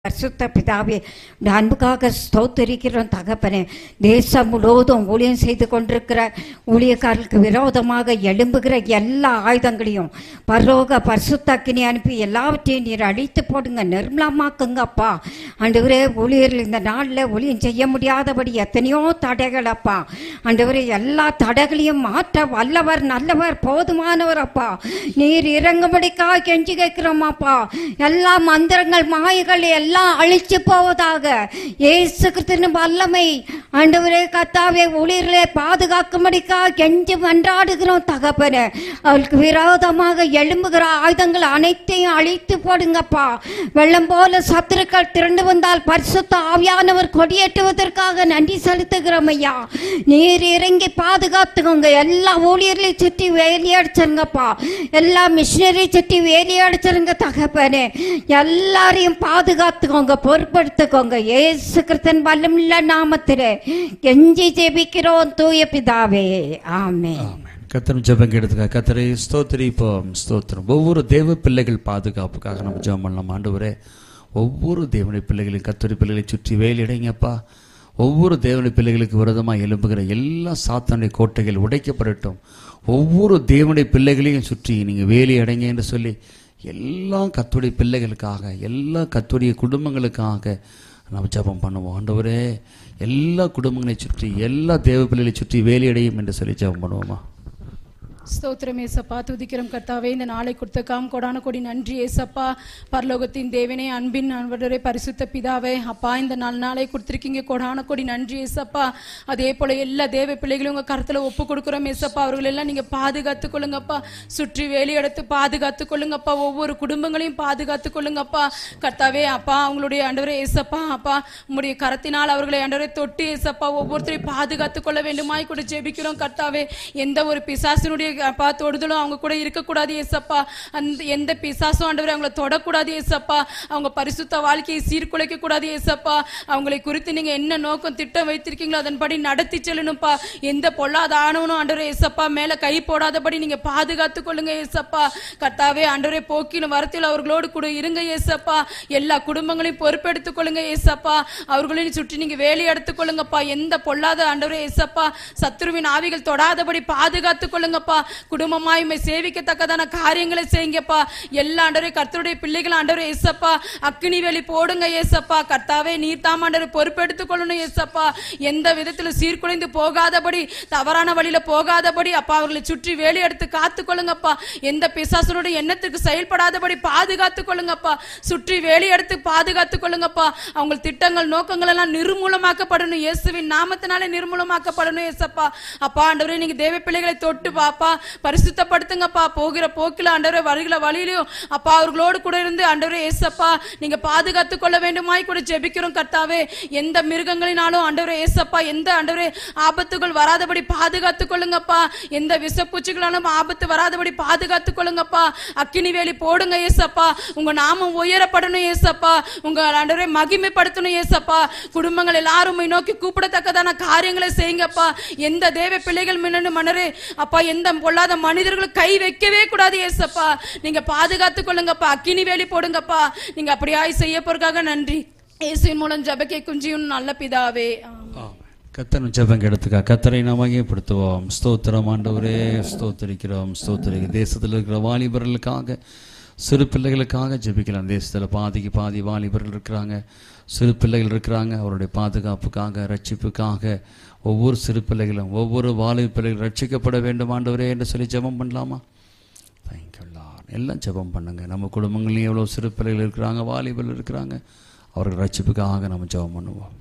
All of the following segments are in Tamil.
பரிசுத்த பிதாவே இந்த அன்புக்காக ஸ்தோத்தரிக்கிறோம் தகப்பனே தேசம் முழுவதும் ஊழியம் செய்து கொண்டிருக்கிற ஊழியக்காரர்களுக்கு விரோதமாக எழும்புகிற எல்லா ஆயுதங்களையும் பரலோக பரிசுத்த அக்கினி அனுப்பி எல்லாவற்றையும் நீர் அழித்து போடுங்க நிர்மலமாக்குங்க அப்பா ஆண்டவரே ஊழியர்கள் இந்த நாளில் ஊழியம் செய்ய முடியாதபடி எத்தனையோ தடைகள் அப்பா ஆண்டவரே எல்லா தடைகளையும் மாற்ற வல்லவர் நல்லவர் போதுமானவர் அப்பா நீர் இறங்கும்படிக்கா கெஞ்சி கேட்கிறோமாப்பா எல்லா மந்திரங்கள் மாயங்கள் எல்லாம் அழிச்சு போவதாக இயேசு கிறிஸ்துவின் வல்லமை ஆண்டவரே கத்தாவே ஊழியர்களை பாதுகாக்கும்படிக்கா கெஞ்சி மன்றாடுகிறோம் தகப்பனே அவளுக்கு விரோதமாக எழும்புகிற ஆயுதங்கள் அனைத்தையும் அழித்து போடுங்கப்பா வெள்ளம் போல சத்துருக்கள் திரண்டு வந்தால் பரிசுத்த ஆவியானவர் கொடியேற்றுவதற்காக நன்றி செலுத்துகிறோம் ஐயா நீர் இறங்கி பாதுகாத்துக்கோங்க எல்லா ஊழியர்களையும் சுற்றி வேலியடிச்சிருங்கப்பா எல்லா மிஷினரி சுற்றி வேலியடிச்சிருங்க தகப்பனே எல்லாரையும் பாதுகாத்துக்கோங்க பொறுப்படுத்துக்கோங்க ஏசு கிறிஸ்தன் வல்லமுள்ள நாமத்திலே கெஞ்சி ஜெபிக்கிறோம் தூய பிதாவே ஆமே கத்தரும் ஜெபம் எடுத்துக்க கத்தரை ஸ்தோத்திரிப்போம் ஸ்தோத்திரம் ஒவ்வொரு தேவ பிள்ளைகள் பாதுகாப்புக்காக நம்ம ஜெபம் பண்ணலாம் ஆண்டவரே ஒவ்வொரு தேவனுடைய பிள்ளைகளையும் கத்தரி பிள்ளைகளை சுற்றி வேலிடைங்கப்பா ஒவ்வொரு தேவனுடைய பிள்ளைகளுக்கு விரோதமாக எழும்புகிற எல்லா சாத்தானுடைய கோட்டைகள் உடைக்கப்படட்டும் ஒவ்வொரு தேவனுடைய பிள்ளைகளையும் சுற்றி நீங்கள் வேலி அடைங்க என்று சொல்லி எல்லா கத்துடைய பிள்ளைகளுக்காக எல்லா கத்துடைய குடும்பங்களுக்காக நம்ம ஜெபம் பண்ணுவோம் ஆண்டவரே எல்லா குடும்பங்களையும் சுற்றி எல்லா தேவ பிள்ளைகளை சுற்றி வேலையடையும் என்று சொல்லி ஜெபம் பண்ணுவோமா ஸ்தோத்திரம் ஏசப்பா துதிக்கிறோம் கர்த்தாவே இந்த நாளை கொடுத்த காம் கொடான கொடி நன்றி ஏசப்பா பரலோகத்தின் தேவனே அன்பின் அன்பரே பரிசுத்த பிதாவே அப்பா இந்த நாலு நாளை கொடுத்திருக்கீங்க கொடான கொடி நன்றி ஏசப்பா அதே போல எல்லா தேவ பிள்ளைகளும் உங்க கருத்துல ஒப்பு கொடுக்குறோம் ஏசப்பா அவர்கள் எல்லாம் நீங்க பாதுகாத்து கொள்ளுங்கப்பா சுற்றி வேலி எடுத்து பாதுகாத்து கொள்ளுங்கப்பா ஒவ்வொரு குடும்பங்களையும் பாதுகாத்து கொள்ளுங்கப்பா கர்த்தாவே அப்பா அவங்களுடைய ஆண்டவரே ஏசப்பா அப்பா உங்களுடைய கரத்தினால் அவர்களை ஆண்டவரே தொட்டு ஏசப்பா ஒவ்வொருத்தரையும் பாதுகாத்து கொள்ள வேண்டுமாய் கூட ஜெபிக்கிறோம் கர்த்தாவே எந்த ஒரு பிசாசினுடைய அப்பா தொடுதலும் அவங்க கூட இருக்கக்கூடாது ஏசப்பா அந்த எந்த பிசாசும் ஆண்டவரே அவங்கள தொடக்கூடாது ஏசப்பா அவங்க பரிசுத்த வாழ்க்கையை சீர்குலைக்க கூடாது ஏசப்பா அவங்களை குறித்து நீங்க என்ன நோக்கம் திட்டம் வைத்திருக்கீங்களோ அதன்படி நடத்தி செல்லணும்ப்பா எந்த பொல்லாத ஆணவனும் ஆண்டவரே ஏசப்பா மேல கை போடாதபடி நீங்க பாதுகாத்து கொள்ளுங்க ஏசப்பா கர்த்தாவே ஆண்டவரே போக்கிலும் வரத்தில் அவர்களோடு கூட இருங்க ஏசப்பா எல்லா குடும்பங்களையும் பொறுப்பெடுத்துக் கொள்ளுங்க ஏசப்பா அவர்களையும் சுற்றி நீங்க வேலை எடுத்துக் கொள்ளுங்கப்பா எந்த பொல்லாத ஆண்டவரே ஏசப்பா சத்துருவின் ஆவிகள் தொடாதபடி பாதுகாத்துக் கொள்ளுங்கப்பா குடும்பமாய் உம்மை சேவிக்கத்தக்கதான காரியங்களை செய்யுங்கப்பா எல்லா ஆண்டவரே கர்த்தருடைய பிள்ளைகள் ஆண்டவரே ஏசப்பா அக்கினி வெளி போடுங்க ஏசப்பா கர்த்தாவே நீர் தாம் ஆண்டவரே பொறுப்பெடுத்துக் கொள்ளணும் ஏசப்பா எந்த விதத்துல சீர்குலைந்து போகாதபடி தவறான வழியில போகாதபடி அப்பா அவர்களை சுற்றி வேலி எடுத்து காத்து கொள்ளுங்கப்பா எந்த பிசாசனுடைய எண்ணத்துக்கு செயல்படாதபடி பாதுகாத்துக் கொள்ளுங்கப்பா சுற்றி வேலி எடுத்து பாதுகாத்துக் கொள்ளுங்கப்பா அவங்க திட்டங்கள் நோக்கங்கள் எல்லாம் நிர்மூலமாக்கப்படணும் இயேசுவின் நாமத்தினாலே நிர்மூலமாக்கப்படணும் ஏசப்பா அப்பா ஆண்டவரே நீங்க தேவ பிள்ளைகளை தொட்டு பாப்பா பரிசுத்தப்படுத்துங்கப்பா போகிற போக்கில ஆண்டவரே வருகிற வழியிலையும் அப்பா அவர்களோடு கூட இருந்து ஆண்டவரே ஏசப்பா நீங்க பாதுகாத்துக் கொள்ள வேண்டுமாய் கூட ஜெபிக்கிறோம் கர்த்தாவே எந்த மிருகங்களினாலும் ஆண்டவரே ஏசப்பா எந்த ஆண்டவரே ஆபத்துகள் வராதபடி பாதுகாத்துக் கொள்ளுங்கப்பா எந்த விஷப்பூச்சிகளாலும் ஆபத்து வராதபடி பாதுகாத்துக் கொள்ளுங்கப்பா அக்கினி வேலி போடுங்க ஏசப்பா உங்க நாமம் உயரப்படணும் ஏசப்பா உங்க ஆண்டவரே மகிமைப்படுத்தணும் ஏசப்பா குடும்பங்கள் எல்லாரும் உம்மை நோக்கி கூப்பிடத்தக்கதான காரியங்களை செய்யுங்கப்பா எந்த தேவ பிள்ளைகள் மின்னணு மனரே அப்பா எந்த பொல்லாத மனிதர்களும் கை வைக்கவே கூடாது ஏசப்பா நீங்க பாதுகாத்துக் கொள்ளுங்கப்பா அக்கினி வேலி போடுங்கப்பா நீங்க அப்படியாய் செய்ய போறதுக்காக நன்றி இயேசுவின் மூலம் ஜெபக்கே குஞ்சியும் நல்ல பிதாவே ஆமென். கத்தரும் ஜெபம் எடுத்துக்க கத்தரை நாம் மையப்படுத்துவோம் ஸ்தோத்திரம் ஆண்டவரே ஸ்தோத்தரிக்கிறோம் ஸ்தோத்தரிக்க தேசத்தில் இருக்கிற வாலிபர்களுக்காக சிறு பிள்ளைகளுக்காக ஜெபிக்கலாம் தேசத்தில் பாதிக்கு பாதி வாலிபர்கள் இருக்கிறாங்க சிறு பிள்ளைகள் இருக்கிறாங்க அவருடைய பாதுகாப்புக்காக ரட்சிப்புக்காக ஒவ்வொரு சிறு பிள்ளைகளும் ஒவ்வொரு வாலிப பிள்ளைகள் ரட்சிக்கப்பட வேண்டும் ஆண்டவரே என்று சொல்லி ஜெபம் பண்ணலாமா தேங்க்யூ லார்ட் எல்லாம் ஜெபம் பண்ணுங்க நம்ம குடும்பங்களையும் எவ்வளோ சிறு பிள்ளைகள் இருக்கிறாங்க வாலிபர்கள் இருக்கிறாங்க அவர்கள் ரட்சிப்புக்காக நம்ம ஜெபம் பண்ணுவோம்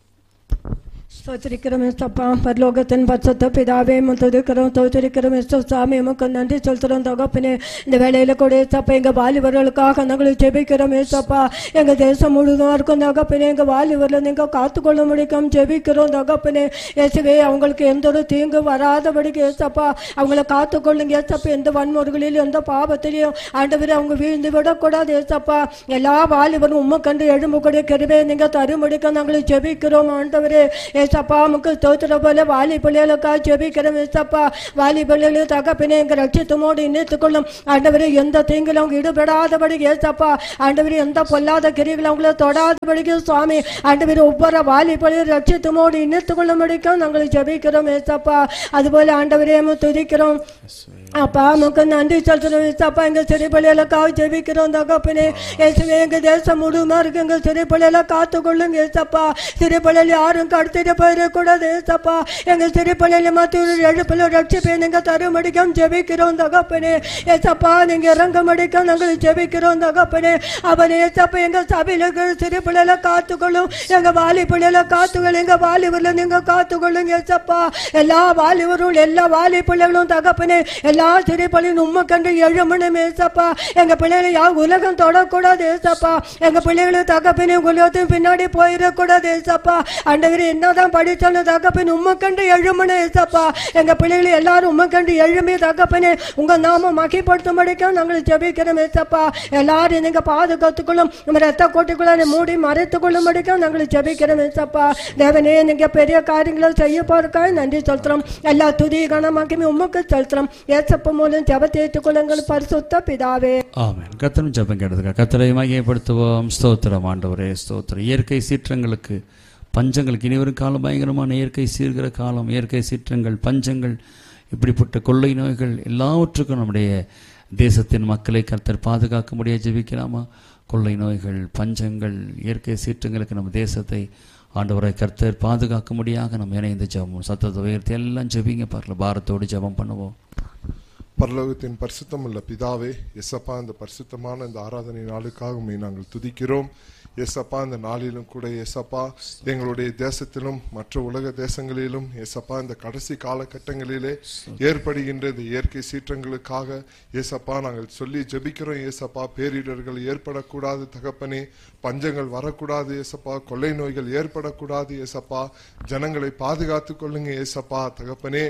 ஸ்தோத்திரிக்கிறோம் எஸ்தப்பா பரலோகத்தின் பட்சத்த பிதாவே முத்துதிக்கிறோம் தோத்திரிக்கிறோம் எஸ்தோ சாமி உமக்கு நன்றி சொல்கிறோம் தகப்பனே இந்த வேலையில கூட ஏசப்பா எங்க வாலிபர்களுக்காக நாங்கள் ஜெபிக்கிறோம் ஏசப்பா எங்க தேசம் முழுதும் இருக்கும் தகப்பனே எங்க வாலிபர்ல நீங்க காத்துக்கொள்ள முடிக்கும் ஜெபிக்கிறோம் தகப்பனே இயேசுவே அவங்களுக்கு எந்த ஒரு தீங்கு வராதபடிக்கு ஏசப்பா அவங்கள காத்துக்கொள்ளுங்க ஏசப்பா எந்த வன்முறைகளிலும் எந்த பாவத்திலையும் ஆண்டவரே அவங்க வீழ்ந்து விடக்கூடாது ஏசப்பா எல்லா வாலிபரும் உம்மை கண்டு எழும்பக்கூடிய கருவே நீங்க தருமடிக்க நாங்கள் ஜெபிக்கிறோம் ஆண்டவரே ஏசப்பா முக்கு ஸ்தோத்திர போல வாலி பிள்ளைகளுக்காக ஜெபிக்கிறோம் ஏசப்பா வாலி பிள்ளைகளும் தகப்பனே எங்க ரட்சித்தமோடு இணைத்துக்கொள்ளும் ஆண்டவரே எந்த தீங்கிலும் அவங்க ஈடுபடாதபடி ஏசப்பா ஆண்டவரே எந்த பொல்லாத கிரிகளும் அவங்கள தொடாதபடிக்கு சுவாமி ஆண்டவரே ஒவ்வொரு வாலி பிள்ளையும் ரட்சித்தமோடு இணைத்துக்கொள்ளும்படிக்கும் நாங்கள் ஜெபிக்கிறோம் ஏசப்பா அதுபோல ஆண்டவரே உம்மை துதிக்கிறோம் அப்பா நமக்கு நன்றி சொல்றோம் ஏசப்பா எங்க சிறு பிள்ளைகளுக்காக ஜெபிக்கிறோம் தகப்பனே இயேசுவே எங்க தேசம் முழுமா இருக்கு எங்க சிறு பிள்ளைகளை காத்துக்கொள்ளுங்க ஏசப்பா சிறு பிள்ளைகள் யாரும் கடத்திட்டு போயிடக்கூடாது ஏசப்பா எங்க சிறு பிள்ளைகளை மத்திய எழுப்பில் ரட்சிப்பை நீங்க தருமடிக்கும் ஜெபிக்கிறோம் தகப்பனே ஏசப்பா நீங்க இறங்க மடிக்கும் நாங்கள் ஜெபிக்கிறோம் தகப்பனே அவன் ஏசப்பா எங்க சபையில இருக்கிற சிறு பிள்ளைகளை காத்துக்கொள்ளும் எங்க வாலி பிள்ளைகளை காத்துக்கொள்ளும் எங்க வாலிபர்ல நீங்க காத்துக்கொள்ளுங்க ஏசப்பா எல்லா வாலிபரும் எல்லா வாலி பிள்ளைகளும் தகப்பனே எல்லா சிறு பிள்ளைகளும் உண்மை கண்டு எழுமணும் ஏசப்பா எங்க பிள்ளைகளை யா உலகம் தொடக்கூடாது ஏசப்பா எங்க பிள்ளைகளை தகப்பனே உலகத்தின் பின்னாடி போயிடக்கூடாது ஏசப்பா ஆண்டவரே என்னதான் படிச்சாலும் தகப்பன் உண்மை கண்டு எழுமணும் ஏசப்பா எங்க பிள்ளைகளை எல்லாரும் உண்மை கண்டு எழுமி தகப்பனே உங்க நாம மகிப்படுத்தும்படிக்கும் நாங்கள் ஜெபிக்கிறோம் ஏசப்பா எல்லாரும் நீங்க பாதுகாத்துக்கொள்ளும் நம்ம ரத்த கோட்டைக்குள்ள மூடி மறைத்துக் கொள்ளும்படிக்கும் நாங்கள் ஜெபிக்கிறோம் ஏசப்பா தேவனே நீங்க பெரிய காரியங்களை செய்ய போறக்காக நன்றி செலுத்துறோம் எல்லா துதி கனமாக்கியுமே உமக்கு செலுத்துறோம் ஏசப்ப மூலம் ஜெபத்தை ஏற்றுக்கொள்ளுங்கள் பரிசுத்த பிதாவே ஆமென் கத்தரும் ஜெபம் கேட்டதுக்கா கத்தரை மையப்படுத்துவோம் ஸ்தோத்திரம் ஆண்டவரே ஸ்தோத்திரம் இயற்கை சீற்றங்களுக்கு பஞ்சங்களுக்கு இனி வரும் காலம் பயங்கரமான இயற்கை சீர்கிற காலம் இயற்கை சீற்றங்கள் பஞ்சங்கள் இப்படிப்பட்ட கொள்ளை நோய்கள் எல்லாவற்றுக்கும் நம்முடைய தேசத்தின் மக்களை கர்த்தர் பாதுகாக்க முடிய ஜெபிக்கலாமா கொள்ளை நோய்கள் பஞ்சங்கள் இயற்கை சீற்றங்களுக்கு நம்ம தேசத்தை ஆண்டவரை கர்த்தர் பாதுகாக்க முடியாக நம்ம இணைந்து ஜெபம் சத்தத்தை உயர்த்தி எல்லாம் ஜெபிங்க பார்க்கல பாரத்தோடு ஜெபம் பண்ணுவோம் பரலோகத்தின் பரிசுத்தம் உள்ள பிதாவே எசப்பா இந்த பரிசுத்தமான இந்த ஆராதனை நாளுக்காக உம்மை நாங்கள் துதிக்கிறோம் எசப்பா இந்த நாளிலும் கூட எசப்பா எங்களுடைய தேசத்திலும் மற்ற உலக தேசங்களிலும் எசப்பா இந்த கடைசி காலகட்டங்களிலே ஏற்படுகின்ற இந்த இயற்கை சீற்றங்களுக்காக ஏசப்பா நாங்கள் சொல்லி ஜெபிக்கிறோம் ஏசப்பா பேரிடர்கள் ஏற்படக்கூடாது தகப்பனே பஞ்சங்கள் வரக்கூடாது ஏசப்பா கொள்ளை நோய்கள் ஏற்படக்கூடாது ஏசப்பா ஜனங்களை பாதுகாத்துக் கொள்ளுங்க ஏசப்பா தகப்பனே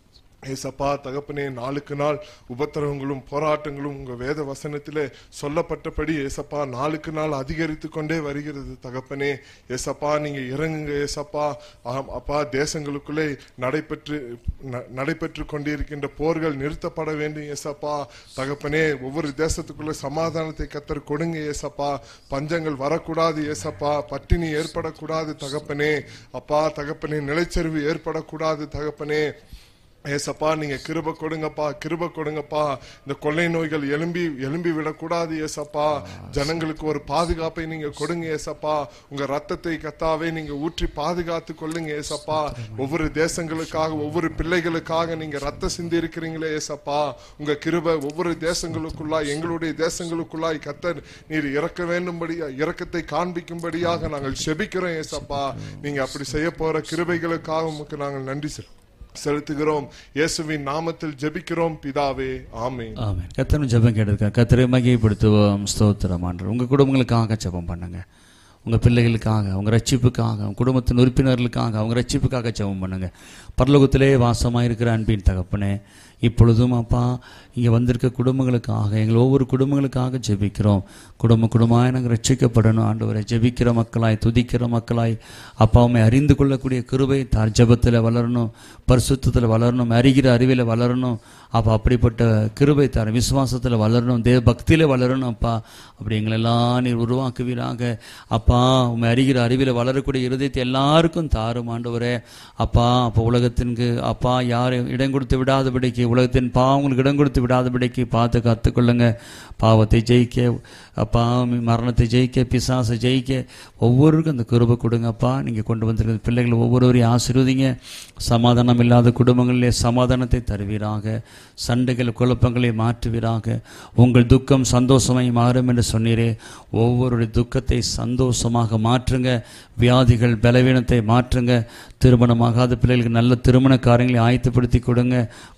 ஏசப்பா தகப்பனே நாளுக்கு நாள் உபத்திரவங்களும் போராட்டங்களும் உங்க வேத வசனத்திலே சொல்லப்பட்டபடி ஏசப்பா நாளுக்கு நாள் அதிகரித்து கொண்டே வருகிறது தகப்பனே ஏசப்பா நீங்க இறங்குங்க ஏசப்பா ஆம், அப்பா தேசங்களுக்குள்ளே நடைபெற்று ந- நடைபெற்று கொண்டிருக்கின்ற போர்கள் நிறுத்தப்பட வேண்டும் ஏசப்பா தகப்பனே ஒவ்வொரு தேசத்துக்குள்ள சமாதானத்தை கத்தர் கொடுங்க ஏசப்பா பஞ்சங்கள் வரக்கூடாது ஏசப்பா பட்டினி ஏற்படக்கூடாது தகப்பனே அப்பா தகப்பனே நிலைச்சரிவு ஏற்படக்கூடாது தகப்பனே ஏசப்பா நீங்க கிருப கொடுங்கப்பா கிருப கொடுங்கப்பா இந்த கொள்ளை நோய்கள் எலும்பி எலும்பி விடக்கூடாது ஏசப்பா ஜனங்களுக்கு ஒரு பாதுகாப்பை நீங்க கொடுங்க ஏசப்பா உங்க ரத்தத்தை கத்தாவே நீங்க ஊற்றி பாதுகாத்து கொள்ளுங்க ஏசப்பா ஒவ்வொரு தேசங்களுக்காக ஒவ்வொரு பிள்ளைகளுக்காக நீங்க ரத்த சிந்தி இருக்கிறீங்களே ஏசப்பா உங்க கிருப ஒவ்வொரு தேசங்களுக்குள்ளாய் எங்களுடைய தேசங்களுக்குள்ளாய் கத்தர் நீர் இறக்க வேண்டும்படியா இரக்கத்தை காண்பிக்கும்படியாக நாங்கள் செபிக்கிறோம் ஏசப்பா நீங்க அப்படி செய்ய போற கிருபைகளுக்காக உமக்கு நாங்கள் நன்றி செலுத்துகிறோம் செலுத்துகிறோம் இயேசுவின் நாமத்தில் ஜெபிக்கிறோம் பிதாவே ஆமென் ஆமென் கத்தரும் ஜெபம் கேட்டதுக்கா கத்தரை மகிமைப்படுத்துவோம் ஸ்தோத்திரம் ஆண்டு உங்கள் குடும்பங்களுக்காக ஜெபம் பண்ணுங்க உங்கள் பிள்ளைகளுக்காக உங்கள் ரட்சிப்புக்காக உங்கள் குடும்பத்தின் உறுப்பினர்களுக்காக அவங்க ரட்சிப்புக்காக ஜெபம் பண்ணுங்க பரலோகத்திலே வாசமாக இருக்கிற அன்பின் தகப்பனே இப்பொழுதும் அப்பா இங்கே வந்திருக்க குடும்பங்களுக்காக எங்கள் ஒவ்வொரு குடும்பங்களுக்காக ஜெபிக்கிறோம் குடும்ப குடும்பமாக நாங்கள் ரட்சிக்கப்படணும் ஆண்டவரை ஜெபிக்கிற மக்களாய் துதிக்கிற மக்களாய் அப்பாவுமே அறிந்து கொள்ளக்கூடிய கிருபை தார் ஜெபத்தில் வளரணும் பரிசுத்தத்தில் வளரணும் அறிகிற அறிவில் வளரணும் அப்போ அப்படிப்பட்ட கிருபை தார் விசுவாசத்தில் வளரணும் தேவ பக்தியில் வளரணும் அப்பா அப்படி எங்களெல்லாம் நீர் உருவாக்குவீராக அப்பா உண்மை அறிகிற அறிவில் வளரக்கூடிய இருதயத்தை எல்லாருக்கும் தாரும் ஆண்டவரே அப்பா அப்போ உலகத்திற்கு அப்பா யாரும் இடம் கொடுத்து விடாதபடிக்கு உலகத்தின் பாவங்களுக்கு இடம் கொடுத்து விடாதபடிக்கு பார்த்து கற்றுக்கொள்ளுங்க பாவத்தை ஜெயிக்க அப்பா மரணத்தை ஜெயிக்க பிசாசை ஜெயிக்க ஒவ்வொருவருக்கும் அந்த கிருபை கொடுங்கப்பா நீங்கள் கொண்டு வந்திருக்கிற பிள்ளைகளை ஒவ்வொருவரையும் ஆசீர்வதிங்க சமாதானம் இல்லாத குடும்பங்களிலே சமாதானத்தை தருவீராக சண்டைகள் குழப்பங்களை மாற்றுவீராக உங்கள் துக்கம் சந்தோஷமாய் மாறும் என்று சொன்னீரே ஒவ்வொருடைய துக்கத்தை சந்தோஷமாக மாற்றுங்க வியாதிகள் பலவீனத்தை மாற்றுங்க திருமணமாகாத பிள்ளைகளுக்கு நல்ல திருமண காரியங்களை ஆயத்தப்படுத்தி கொடுங்க குழந்தை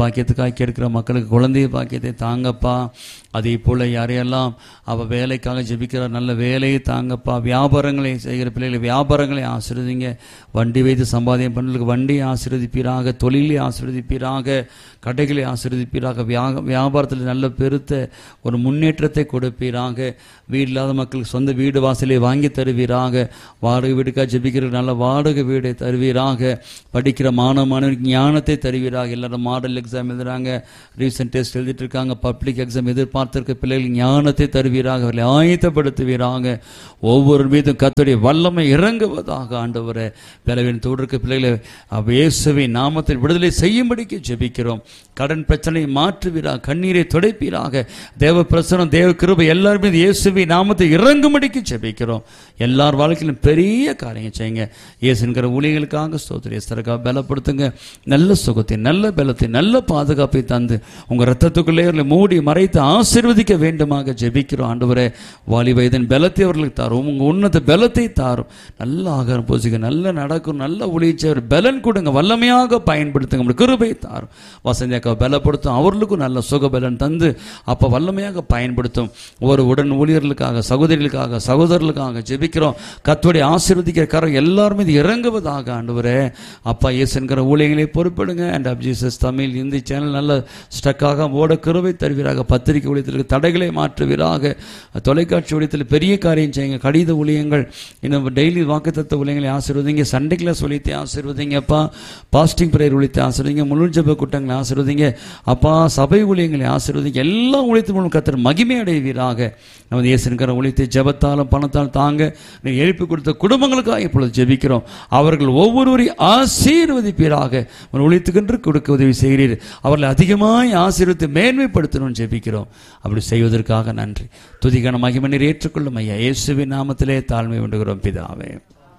பாக்கியத்துக்காக கேட்கிற மக்களுக்கு குழந்தை பாக்கியத்தை தாங்கப்பா அதே போல் யாரையெல்லாம் அவள் வேலைக்காக ஜெபிக்கிறார் நல்ல வேலையை தாங்கப்பா வியாபாரங்களை செய்கிற பிள்ளைகளை வியாபாரங்களை ஆசீர்வதிங்க வண்டி வைத்து சம்பாதியம் பண்ணுறதுக்கு வண்டியை ஆசீர்வதிப்பீராக தொழிலை ஆசீர்வதிப்பீராக கடைகளை ஆசீர்வதிப்பீராக வியா வியாபாரத்தில் நல்ல பெருத்த ஒரு முன்னேற்றத்தை கொடுப்பீராக வீடு இல்லாத மக்களுக்கு சொந்த வீடு வாசலை வாங்கி தருவீராக வாடகை வீடுக்காக ஜெபிக்கிற நல்ல வாடகை வீடை தருவீராக படிக்கிற மாணவ மாணவருக்கு ஞானத்தை தருவீராக எல்லாரும் மாடல் எக்ஸாம் எழுதுறாங்க ரீசன்ட் டெஸ்ட் எழுதிட்டு இருக்காங்க பப்ளிக் எக்ஸாம் எதிர்பார்த்திருக்க பிள்ளைகள் ஞானத்தை தருவீராக அவர்களை ஆயத்தப்படுத்துவீராக ஒவ்வொரு மீதும் கத்துடைய வல்லமை இறங்குவதாக ஆண்டவரே பிறவின் தோடுக்க பிள்ளைகளை அவ் இயேசுவின் நாமத்தில் விடுதலை செய்யும்படிக்கு ஜெபிக்கிறோம் கடன் பிரச்சனையை மாற்றுவீராக கண்ணீரை துடைப்பீராக தேவ பிரசனம் தேவ கிருபை எல்லார் மீது இயேசுவின் நாமத்தை இறங்கும்படிக்கு ஜெபிக்கிறோம் எல்லார் வாழ்க்கையிலும் பெரிய காரியம் செய்யுங்க இயேசுங்கிற ஊழியர்களுக்காக ஸ்தோத்திர இயேசுக்காக பலப்படுத்துங்க நல்ல சுகத்தை நல்ல பலத்தை நல்ல பாதுகாப்பை தந்து உங்க ரத்தத்துக்குள்ளே அவர்களை மூடி மறைத்து ஆசீர்வதிக்க வேண்டுமாக ஜெபிக்கிறோம் ஆண்டவரே வாலி வயதின் பலத்தை அவர்களுக்கு தாரும் உங்க உன்னத பலத்தை தாரும் நல்ல ஆகாரம் பூசிக்க நல்ல நடக்கும் நல்ல ஒளிச்சவர் பலன் கொடுங்க வல்லமையாக பயன்படுத்துங்க உங்களுக்கு கிருபை தாரும் வசந்தி அக்காவை பலப்படுத்தும் அவர்களுக்கும் நல்ல சுக பலன் தந்து அப்போ வல்லமையாக பயன்படுத்தும் ஒரு உடன் ஊழியர்களுக்காக சகோதரிகளுக்காக சகோதரர்களுக்காக ஜெபிக்கிறோம் கத்தோடைய ஆசீர்வதிக்கிற கரம் எல்லாரும் மீது இறங்குவதாக ஆண்டவரே அப்பா இயேசுங்கிற ஊழியங்களை பொறுப்படுங்க and up Jesus Tamil Hindi channel நல்ல ஸ்டக்காக ஓட கிருபை தருவீராக பத்திரிகை ஊழியத்திற்கு தடைகளை மாற்றுவீராக தொலைக்காட்சி ஊழியத்தில் பெரிய காரியம் செய்யுங்க கடித ஊழியங்கள் இன்னும் டெய்லி வாக்குத்தத்த ஊழியங்களை ஆசீர்வதிங்க சண்டே கிளாஸ் ஒழித்து ஆசீர்வதிங்கப்பா பாஸ்டிங் பிரேயர் ஒழித்து ஆசீர்வதிங்க முழு ஜெப கூட்டங்களை ஆசீர்வதிங்க அப்பா சபை ஊழியங்களை ஆசீர்வதிங்க எல்லா ஊழியத்தின் மூலம் கத்தர் மகிமை அடைவீராக நமது இயேசுங்கிற ஒழித்து ஜெபத்தாலும் பணத்தாலும் தாங்க நீ எழுப்பி கொடுத்த குடும்பங்களுக்காக இப்பொழுது ஜெபிக்கிறோம் அவர்கள் ஒவ்வொருவரையும் ஆசீர்வதிப்பீராக உன் ஒழித்துக்கென்று கொடுக்க உதவி செய்கிறீர் அவர்களை அதிகமாய் ஆசீர்வதித்து மேன்மைப்படுத்தணும்னு ஜெபிக்கிறோம் அப்படி செய்வதற்காக நன்றி துதிகன மகிமை நீர் ஏற்றுக்கொள்ளும் ஐயா இயேசுவின் நாமத்திலே தாழ்மை வேண்டுகிறோம் பிதாவே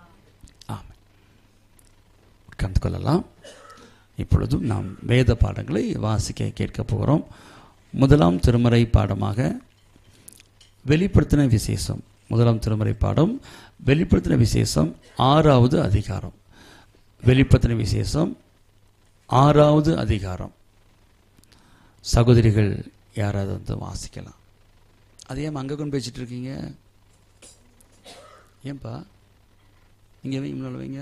ஆமென் உட்கார்ந்து கொள்ளலாம் இப்பொழுதும் நாம் வேத பாடங்களை வாசிக்க கேட்க போகிறோம் முதலாம் திருமறை பாடமாக வெளிப்படுத்தின விசேஷம் முதலாம் திருமறை பாடம் வெளிப்படுத்தின விசேஷம் ஆறாவது அதிகாரம் வெளிப்படுத்தின விசேஷம் ஆறாவது அதிகாரம் சகோதரிகள் யாராவது வந்து வாசிக்கலாம் அது ஏன் அங்கே கொண்டு பேசிட்டு இருக்கீங்க ஏன்பா இங்கே வைங்க முன்னால் வைங்க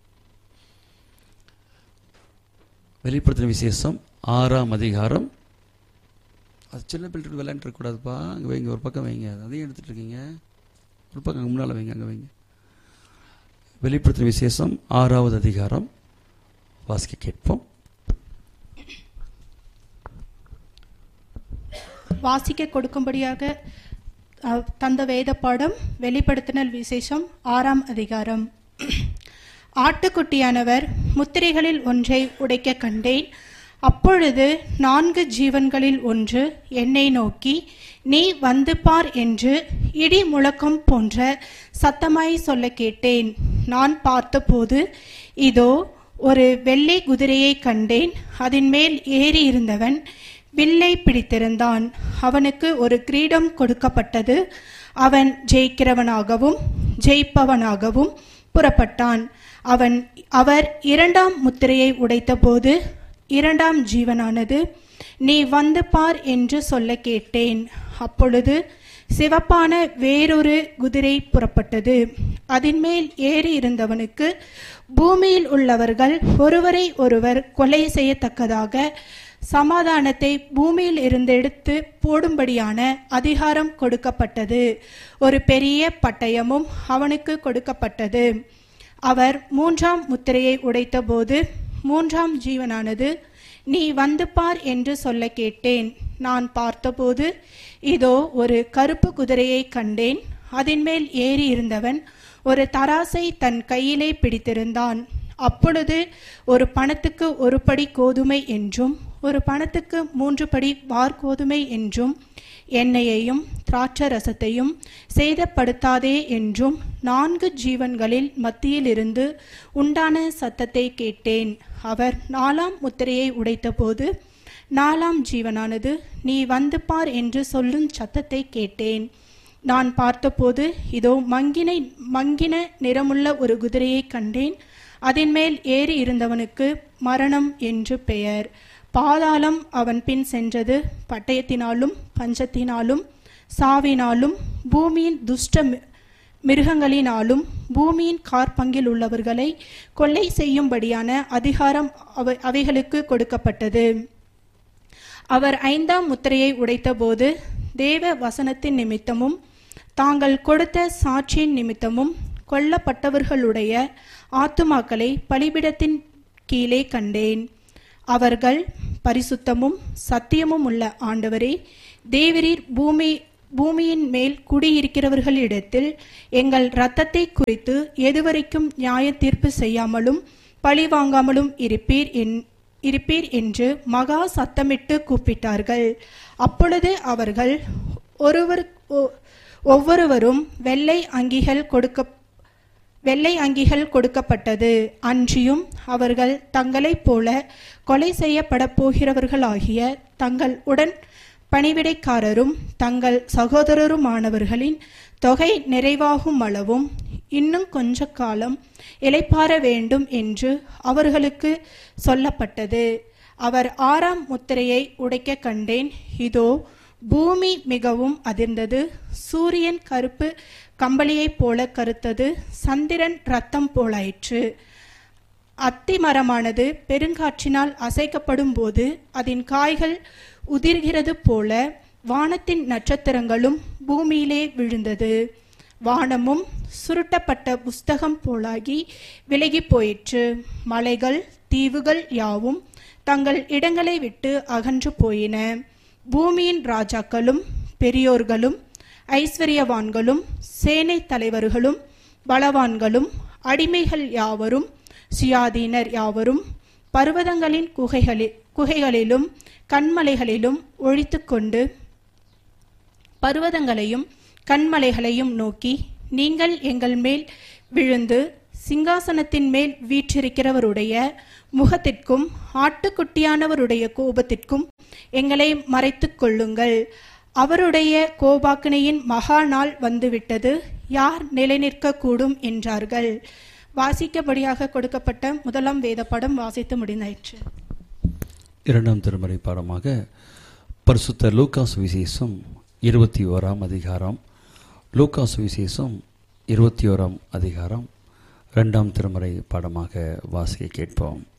வெளிப்படுத்தின விசேஷம் ஆறாம் அதிகாரம் அது சின்ன பிள்ளை விளையாண்டுருக்கூடாதுப்பா அங்கே வைங்க ஒரு பக்கம் வைங்க அதையும் எடுத்துட்டு இருக்கீங்க ஒரு பக்கம் அங்கே முன்னால் வைங்க அங்கே வைங்க வெளிப்படுத்தின விசேஷம் ஆறாவது அதிகாரம் வாசிக்க கேட்போம் வாசிக்க கொடுக்கும்படியாக அஹ், தந்த வேத பாடம் வெளிப்படுத்தினல் விசேஷம் ஆறாம் அதிகாரம் ஆட்டுக்குட்டியானவர் முத்திரைகளில் ஒன்றை உடைக்க கண்டேன் அப்பொழுது நான்கு ஜீவன்களில் ஒன்று என்னை நோக்கி நீ வந்து பார் என்று இடி முழக்கம் போன்ற சத்தமாய் சொல்ல கேட்டேன் நான் பார்த்தபோது இதோ ஒரு வெள்ளை குதிரையை கண்டேன் அதன் மேல் ஏறி இருந்தவன் வில்லை பிடித்திருந்தான் அவனுக்கு ஒரு கிரீடம் கொடுக்கப்பட்டது அவன் ஜெயிக்கிறவனாகவும் ஜெயிப்பவனாகவும் புறப்பட்டான் அவன் அவர் இரண்டாம் முத்திரையை உடைத்தபோது இரண்டாம் ஜீவனானது நீ வந்து பார் என்று சொல்ல கேட்டேன் அப்பொழுது சிவப்பான வேறொரு குதிரை புறப்பட்டது அதன் மேல் ஏறி இருந்தவனுக்கு பூமியில் உள்ளவர்கள் ஒருவரை ஒருவர் கொலை செய்யத்தக்கதாக சமாதானத்தை பூமியில் இருந்து எடுத்து போடும்படியான அதிகாரம் கொடுக்கப்பட்டது ஒரு பெரிய பட்டயமும் அவனுக்கு கொடுக்கப்பட்டது அவர் மூன்றாம் முத்திரையை உடைத்தபோது மூன்றாம் ஜீவனானது நீ வந்து பார் என்று சொல்ல கேட்டேன் நான் பார்த்தபோது இதோ ஒரு கருப்பு குதிரையை கண்டேன் அதன் மேல் ஏறி இருந்தவன் ஒரு தராசை தன் கையிலே பிடித்திருந்தான் அப்பொழுது ஒரு பணத்துக்கு ஒரு படி கோதுமை என்றும் ஒரு பணத்துக்கு மூன்று படி வார்கோதுமை என்றும் எண்ணெயையும் திராட்சை ரசத்தையும் சேதப்படுத்தாதே என்றும் நான்கு ஜீவன்களில் மத்தியிலிருந்து உண்டான சத்தத்தை கேட்டேன் அவர் நாலாம் முத்திரையை உடைத்தபோது நாலாம் ஜீவனானது நீ வந்து பார் என்று சொல்லும் சத்தத்தை கேட்டேன் நான் பார்த்தபோது இதோ மங்கினை மங்கின நிறமுள்ள ஒரு குதிரையை கண்டேன் அதன் மேல் ஏறி இருந்தவனுக்கு மரணம் என்று பெயர் பாதாளம் அவன் பின் சென்றது பட்டயத்தினாலும் பஞ்சத்தினாலும் சாவினாலும் பூமியின் துஷ்ட மி- மிருகங்களினாலும் பூமியின் கார்பங்கில் உள்ளவர்களை கொள்ளை செய்யும்படியான அதிகாரம் அவை அவைகளுக்கு கொடுக்கப்பட்டது அவர் ஐந்தாம் முத்திரையை உடைத்தபோது தேவ வசனத்தின் நிமித்தமும் தாங்கள் கொடுத்த சாட்சியின் நிமித்தமும் கொல்லப்பட்டவர்களுடைய ஆத்துமாக்களை பலிபிடத்தின் கீழே கண்டேன் அவர்கள் பரிசுத்தமும் சத்தியமும் உள்ள ஆண்டவரே தேவரீர் பூமி பூமியின் மேல் குடியிருக்கிறவர்களிடத்தில் எங்கள் இரத்தத்தை குறித்து எதுவரைக்கும் நியாய தீர்ப்பு செய்யாமலும் பழி வாங்காமலும் இருப்பீர் என் இருப்பீர் என்று மகா சத்தமிட்டு கூப்பிட்டார்கள் அப்பொழுது அவர்கள் ஒருவர் ஒ- ஒவ்வொருவரும் வெள்ளை அங்கிகள் கொடுக்க வெள்ளை அங்கிகள் கொடுக்கப்பட்டது அன்றியும் அவர்கள் தங்களைப் போல கொலை செய்யப்பட போகிறவர்களாகிய தங்கள் உடன் பணிவிடைக்காரரும் தங்கள் சகோதரருமானவர்களின் தொகை நிறைவாகும் அளவும் இன்னும் கொஞ்ச காலம் இளைப்பாற வேண்டும் என்று அவர்களுக்கு சொல்லப்பட்டது அவர் ஆறாம் முத்திரையை உடைக்க கண்டேன் இதோ பூமி மிகவும் அதிர்ந்தது சூரியன் கருப்பு கம்பளியைப் போல கருத்தது சந்திரன் ரத்தம் போலாயிற்று அத்தி மரமானது பெருங்காற்றினால் அசைக்கப்படும் போது அதன் காய்கள் உதிர்கிறது போல வானத்தின் நட்சத்திரங்களும் பூமியிலே விழுந்தது வானமும் சுருட்டப்பட்ட புஸ்தகம் போலாகி விலகி போயிற்று மலைகள் தீவுகள் யாவும் தங்கள் இடங்களை விட்டு அகன்று போயின பூமியின் ராஜாக்களும் பெரியோர்களும் ஐஸ்வர்யவான்களும் சேனை தலைவர்களும் பலவான்களும் அடிமைகள் யாவரும் சுயாதீனர் யாவரும் பர்வதங்களின் குகைகளில் குகைகளிலும் கண்மலைகளிலும் ஒழித்துக்கொண்டு பர்வதங்களையும் கண்மலைகளையும் நோக்கி நீங்கள் எங்கள் மேல் விழுந்து சிங்காசனத்தின் மேல் வீற்றிருக்கிறவருடைய முகத்திற்கும் ஆட்டுக்குட்டியானவருடைய கோபத்திற்கும் எங்களை மறைத்துக் கொள்ளுங்கள் அவருடைய கோபாக்கினையின் மகா நாள் வந்துவிட்டது யார் நிலைநிற்க கூடும் என்றார்கள் வாசிக்கபடியாக கொடுக்கப்பட்ட முதலாம் வேத படம் வாசித்து முடிந்தாயிற்று இரண்டாம் திருமறை பாடமாக பரிசுத்த லூக்காஸ் விசேஷம் இருபத்தி ஓராம் அதிகாரம் லூக்காஸ் விசேஷம் இருபத்தி ஓராம் அதிகாரம் இரண்டாம் திருமறை பாடமாக வாசிக்க கேட்போம்